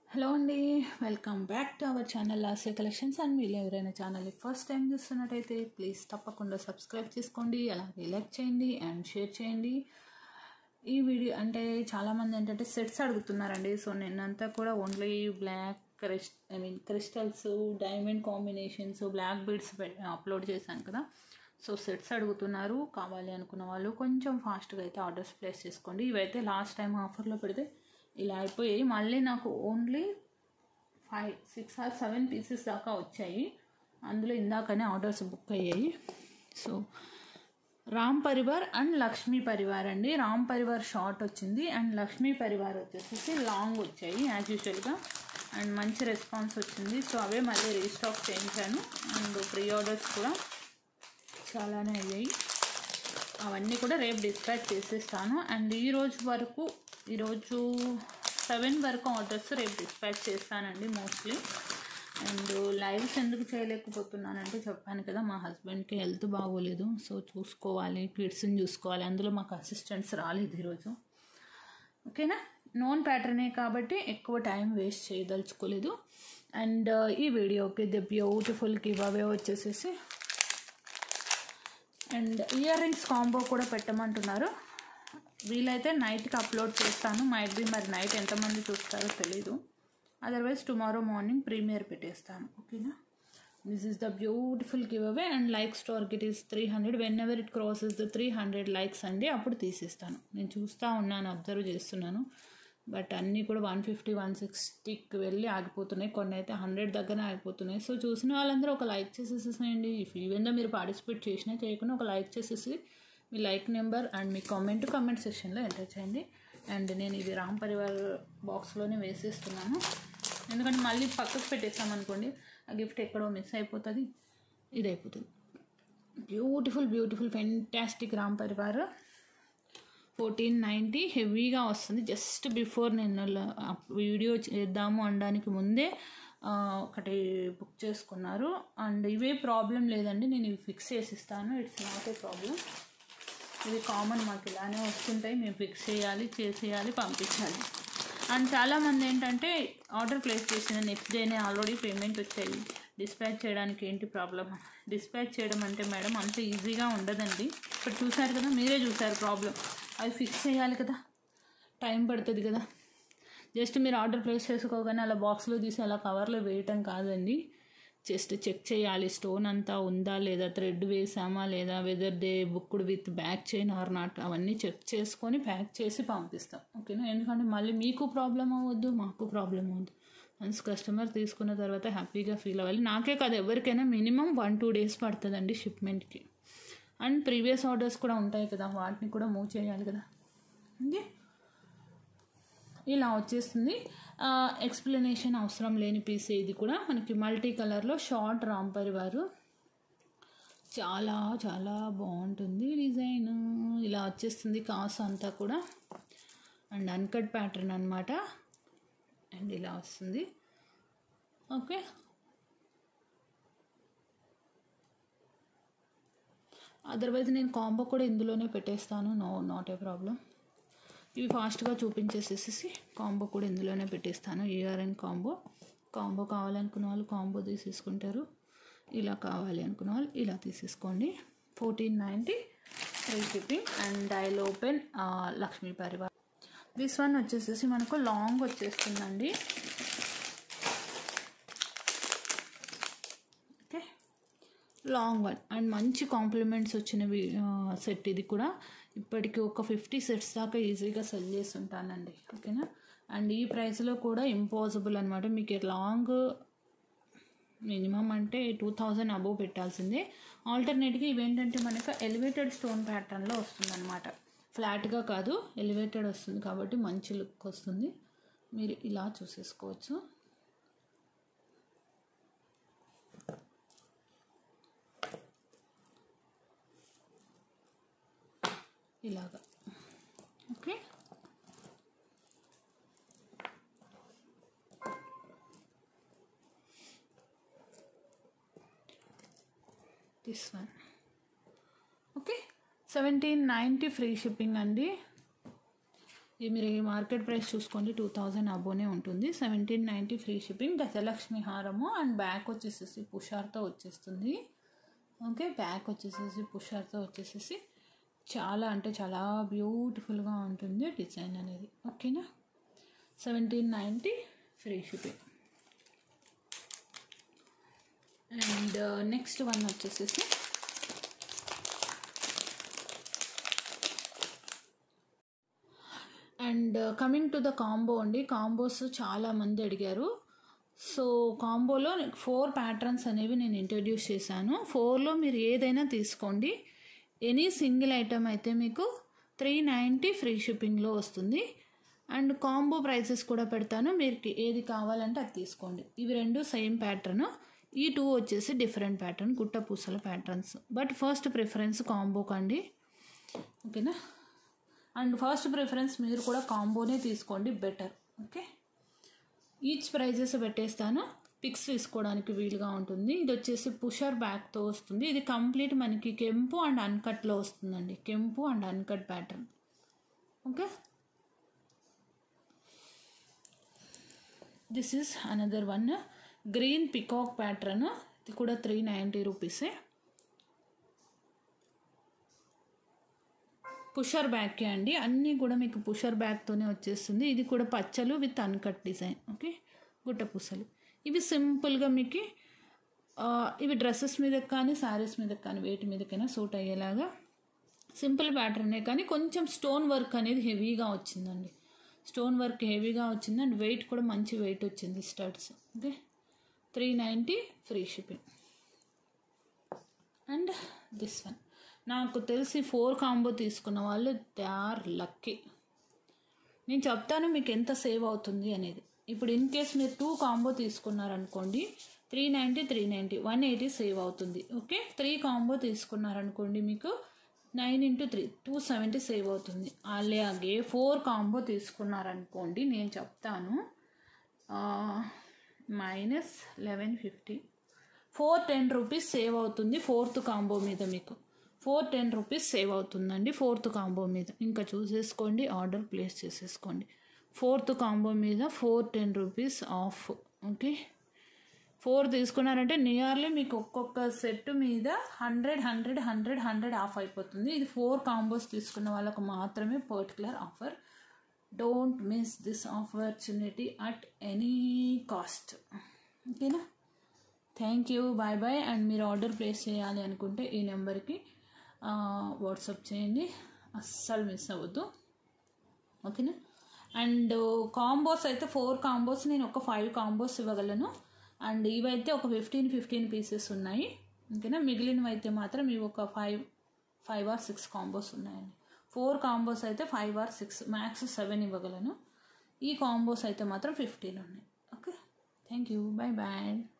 hello అండి welcome back to our channel లాసే collections and మీరు ఎవరైనా ఛానల్ని ఫస్ట్ టైం చూస్తున్నట్టయితే ప్లీజ్ తప్పకుండా సబ్స్క్రైబ్ చేసుకోండి అలాగే లైక్ చేయండి అండ్ షేర్ చేయండి ఈ వీడియో అంటే చాలామంది ఏంటంటే సెట్స్ అడుగుతున్నారండి సో నిన్నంతా కూడా only black crys I mean crystals diamond combinations black beads upload చేశాను కదా సో సెట్స్ అడుగుతున్నారు కావాలి అనుకున్న వాళ్ళు కొంచెం ఫాస్ట్గా అయితే ఆర్డర్స్ ప్లేస్ చేసుకోండి ఇవైతే లాస్ట్ టైం ఆఫర్లో పెడితే ఇలా అయిపోయాయి మళ్ళీ నాకు only five six or seven pieces దాకా వచ్చాయి అందులో ఇందాకనే ఆర్డర్స్ బుక్ అయ్యాయి సో రామ్ పరివార్ అండ్ లక్ష్మీ పరివార్ అండి రామ్ పరివార్ షార్ట్ వచ్చింది అండ్ లక్ష్మీ పరివార్ వచ్చేసి లాంగ్ వచ్చాయి యాజ్ యూజువల్గా అండ్ మంచి రెస్పాన్స్ వచ్చింది సో అవే మళ్ళీ రీస్టాక్ చేయించాను అండ్ ప్రీ ఆర్డర్స్ కూడా చాలానే అయ్యాయి అవన్నీ కూడా రేపు డిస్పాచ్ చేసేస్తాను అండ్ ఈ రోజు వరకు ఈరోజు సెవెన్ వరకు ఆర్డర్స్ రేపు డిస్పాచ్ చేస్తానండి మోస్ట్లీ అండ్ లైవ్స్ ఎందుకు చేయలేకపోతున్నానంటే చెప్పాను కదా మా హస్బెండ్కి హెల్త్ బాగోలేదు సో చూసుకోవాలి కిడ్స్ని చూసుకోవాలి అందులో మాకు అసిస్టెంట్స్ రాలేదు ఈరోజు ఓకేనా నోన్ ప్యాటర్నే కాబట్టి ఎక్కువ టైం వేస్ట్ చేయదలుచుకోలేదు అండ్ ఈ వీడియోకి ది బ్యూటిఫుల్ గివ్ అవే వచ్చేసేసి అండ్ ఇయర్ రింగ్స్ కాంబో కూడా పెట్టమంటున్నారు వీలైతే నైట్కి అప్లోడ్ చేస్తాను మైట్ బి మరి నైట్ ఎంతమంది చూస్తారో తెలీదు అదర్వైజ్ టుమారో మార్నింగ్ ప్రీమియర్ పెట్టేస్తాను ఓకేనా this is the beautiful give away and likes target is three hundred whenever it crosses the three hundred likes అండి అప్పుడు తీసేస్తాను నేను చూస్తూ ఉన్నాను అబ్జర్వ్ చేస్తున్నాను బట్ అన్నీ కూడా వన్ ఫిఫ్టీ వన్ సిక్స్టీకి వెళ్ళి ఆగిపోతున్నాయి కొన్ని అయితే హండ్రెడ్ దగ్గర ఆగిపోతున్నాయి సో చూసిన వాళ్ళందరూ ఒక లైక్ చేసేసేసేయండి ఇఫ్ ఈవెన్ దో మీరు పార్టిసిపేట్ చేసినా చేయకుండా ఒక లైక్ చేసేసి మీ లైక్ నెంబర్ అండ్ మీ కామెంట్ కామెంట్ సెక్షన్లో ఎంటర్ చేయండి అండ్ నేను ఇది రామ్ పరివార్ బాక్స్లోనే వేసేస్తున్నాను ఎందుకంటే మళ్ళీ పక్కకు పెట్టేస్తామనుకోండి ఆ గిఫ్ట్ ఎక్కడో మిస్ అయిపోతుంది ఇది అయిపోతుంది beautiful beautiful fantastic Ram Parivar fourteen ninety హెవీగా వస్తుంది జస్ట్ బిఫోర్ నేను వీడియో చేద్దాము అనడానికి ముందే ఒకటి బుక్ చేసుకున్నారు అండ్ ఇవే ప్రాబ్లం లేదండి నేను ఇవి ఫిక్స్ చేసిస్తాను ఇట్స్ నాట్ ఏ ప్రాబ్లం ఇది కామన్ మాకు ఇలానే వస్తుంటాయి మేము ఫిక్స్ చేయాలి చేసేయాలి పంపించాలి అండ్ చాలామంది ఏంటంటే ఆర్డర్ ప్లేస్ చేసిన నెక్స్ట్ డేనే ఆల్రెడీ పేమెంట్ వచ్చాయి డిస్పాచ్ చేయడానికి ఏంటి ప్రాబ్లం డిస్పాచ్ చేయడం అంటే మేడం అంత ఈజీగా ఉండదండి ఇప్పుడు చూసారు కదా మీరే చూసారు ప్రాబ్లం అది ఫిక్స్ చేయాలి కదా టైం పడుతుంది కదా జస్ట్ మీరు ఆర్డర్ ప్లేస్ చేసుకోగానే అలా బాక్స్లో తీసి అలా కవర్లో వేయటం కాదండి జస్ట్ చెక్ చేయాలి స్టోన్ అంతా ఉందా లేదా థ్రెడ్ వేసామా లేదా whether they booked with back chain or not అవన్నీ చెక్ చేసుకొని ప్యాక్ చేసి పంపిస్తాం ఓకేనా ఎందుకంటే మళ్ళీ మీకు ప్రాబ్లం అవ్వద్దు మాకు ప్రాబ్లం అవ్వద్దు వన్స్ కస్టమర్ తీసుకున్న తర్వాత హ్యాపీగా ఫీల్ అవ్వాలి నాకే కాదు ఎవరికైనా మినిమం వన్ టూ డేస్ పడుతుందండి షిప్మెంట్కి అండ్ ప్రీవియస్ ఆర్డర్స్ కూడా ఉంటాయి కదా వాటిని కూడా మూవ్ చేయాలి కదా ఓకే ఇలా వచ్చేస్తుంది ఎక్స్ప్లెనేషన్ అవసరం లేని పీస్ ఇది కూడా మనకి మల్టీ కలర్లో షార్ట్ రామ్ పరివారు చాలా చాలా బాగుంటుంది డిజైన్ ఇలా వచ్చేస్తుంది కాస్ అంతా కూడా అండ్ అన్కట్ ప్యాటర్న్ అనమాట అండ్ ఇలా వస్తుంది ఓకే అదర్వైజ్ నేను కాంబో కూడా ఇందులోనే పెట్టేస్తాను నో నాట్ ఏ ప్రాబ్లం ఇవి ఫాస్ట్గా చూపించేసేసి కాంబో కూడా ఇందులోనే పెట్టేస్తాను ఏఆర్ఎన్ కాంబో కాంబో కావాలనుకున్న వాళ్ళు కాంబో తీసేసుకుంటారు ఇలా కావాలి అనుకున్న వాళ్ళు ఇలా తీసేసుకోండి fourteen ninety free shipping and dial open Lakshmi Parivar this one వచ్చేసేసి మనకు లాంగ్ వచ్చేస్తుందండి ఓకే లాంగ్ వన్ అండ్ మంచి కాంప్లిమెంట్స్ వచ్చినవి సెట్ ఇది కూడా ఇప్పటికి ఒక ఫిఫ్టీ సెట్స్ దాకా ఈజీగా సెల్ చేసి ఉంటానండి ఓకేనా అండ్ ఈ ప్రైస్లో కూడా ఇంపాసిబుల్ అనమాట మీకు లాంగ్ మినిమం అంటే టూ థౌజండ్ అబోవ్ పెట్టాల్సిందే ఆల్టర్నేట్గా ఇవేంటంటే మనకు ఎలివేటెడ్ స్టోన్ ప్యాటర్న్లో వస్తుందన్నమాట ఫ్లాట్గా కాదు ఎలివేటెడ్ వస్తుంది కాబట్టి మంచి లుక్ వస్తుంది మీరు ఇలా చూసేసుకోవచ్చు ఇలాగా okay this one okay seventeen ninety free shipping అండి ఇది మీరు ఈ మార్కెట్ ప్రైస్ చూసుకోండి టూ థౌజండ్ అబోనే ఉంటుంది సెవెంటీన్ నైంటీ ఫ్రీ షిప్పింగ్ గజలక్ష్మి హారము అండ్ బ్యాక్ వచ్చేసేసి పుషార్తో వచ్చేస్తుంది ఓకే బ్యాక్ వచ్చేసేసి పుషార్తో వచ్చేసేసి చాలా అంటే చాలా బ్యూటిఫుల్గా ఉంటుంది డిజైన్ అనేది ఓకేనా seventeen ninety free shipping and next one వచ్చేసేసి and coming to the combo అండి కాంబోస్ చాలా మంది అడిగారు సో కాంబోలో ఫోర్ ప్యాటర్న్స్ అనేవి నేను ఇంట్రడ్యూస్ చేశాను ఫోర్లో మీరు ఏదైనా తీసుకోండి ఎనీ సింగిల్ ఐటమ్ అయితే మీకు త్రీ నైంటీ ఫ్రీ షిప్పింగ్లో వస్తుంది అండ్ కాంబో ప్రైసెస్ కూడా పెడతాను మీరు ఏది కావాలంటే అది తీసుకోండి ఇవి రెండు సేమ్ ప్యాటర్న్ ఈ టూ వచ్చేసి డిఫరెంట్ ప్యాటర్న్ గుట్ట పూసల patterns but first preference combo కండి ఓకేనా అండ్ ఫస్ట్ ప్రిఫరెన్స్ మీరు కూడా కాంబోనే తీసుకోండి బెటర్ ఓకే ఈచ్ ప్రైజెస్ పెట్టేస్తాను పిక్స్ తీసుకోవడానికి వీలుగా ఉంటుంది ఇది వచ్చేసి పుషర్ బ్యాక్తో వస్తుంది ఇది కంప్లీట్ మనకి కెంపు అండ్ అన్కట్లో వస్తుందండి కెంపు and uncut pattern okay this is another one green peacock pattern ఇది కూడా త్రీ నైంటీ రూపీసే పుషర్ బ్యాకే అండి అన్నీ కూడా మీకు పుషర్ బ్యాగ్తోనే వచ్చేస్తుంది ఇది కూడా పచ్చలు విత్ అన్కట్ డిజైన్ ఓకే గుట్ట పూసలు ఇవి సింపుల్గా మీకు ఇవి డ్రెస్సెస్ మీద కానీ శారీస్ మీద కానీ వేటి మీదకైనా సూట్ అయ్యేలాగా సింపుల్ ప్యాటర్నే కానీ కొంచెం స్టోన్ వర్క్ అనేది హెవీగా వచ్చిందండి స్టోన్ వర్క్ హెవీగా వచ్చింది అండ్ వెయిట్ కూడా మంచి వెయిట్ వచ్చింది studs okay three ninety free shipping and this one నాకు తెలిసి ఫోర్ కాంబో తీసుకున్న వాళ్ళు దే ఆర్ లక్కీ నేను చెప్తాను మీకు ఎంత సేవ్ అవుతుంది అనేది ఇప్పుడు ఇన్ కేస్ మీరు టూ కాంబో తీసుకున్నారనుకోండి three ninety three ninety one eighty save అవుతుంది ఓకే త్రీ కాంబో తీసుకున్నారనుకోండి మీకు nine into three two seventy save అవుతుంది అలాగే ఫోర్ కాంబో తీసుకున్నారనుకోండి నేను చెప్తాను minus eleven fifty four ten rupees save అవుతుంది ఫోర్త్ కాంబో మీద మీకు ఫోర్ టెన్ రూపీస్ సేవ్ అవుతుందండి ఫోర్త్ కాంబో మీద ఇంకా చూసేసుకోండి ఆర్డర్ ప్లేస్ చేసేసుకోండి ఫోర్త్ కాంబో మీద four ten rupees off okay four తీసుకున్నారంటే నియర్లీ మీకు ఒక్కొక్క సెట్ మీద hundred hundred hundred hundred off అయిపోతుంది ఇది ఫోర్ కాంబోస్ తీసుకున్న వాళ్ళకు మాత్రమే particular offer don't miss this opportunity at any cost ఓకేనా thank you bye bye and మీరు ఆర్డర్ ప్లేస్ చేయాలి అనుకుంటే ఈ నెంబర్కి వాట్సాప్ చేయండి అస్సలు మిస్ అవ్వద్దు ఓకేనా అండ్ కాంబోస్ అయితే ఫోర్ కాంబోస్ నేను ఒక ఫైవ్ కాంబోస్ ఇవ్వగలను అండ్ ఇవైతే ఒక ఫిఫ్టీన్ ఫిఫ్టీన్ పీసెస్ ఉన్నాయి ఓకేనా మిగిలినవి అయితే మాత్రం ఇవి ఒక five five or six combos ఉన్నాయండి ఫోర్ కాంబోస్ అయితే five or six max seven ఇవ్వగలను ఈ కాంబోస్ అయితే మాత్రం ఫిఫ్టీన్ ఉన్నాయి okay thank you bye bye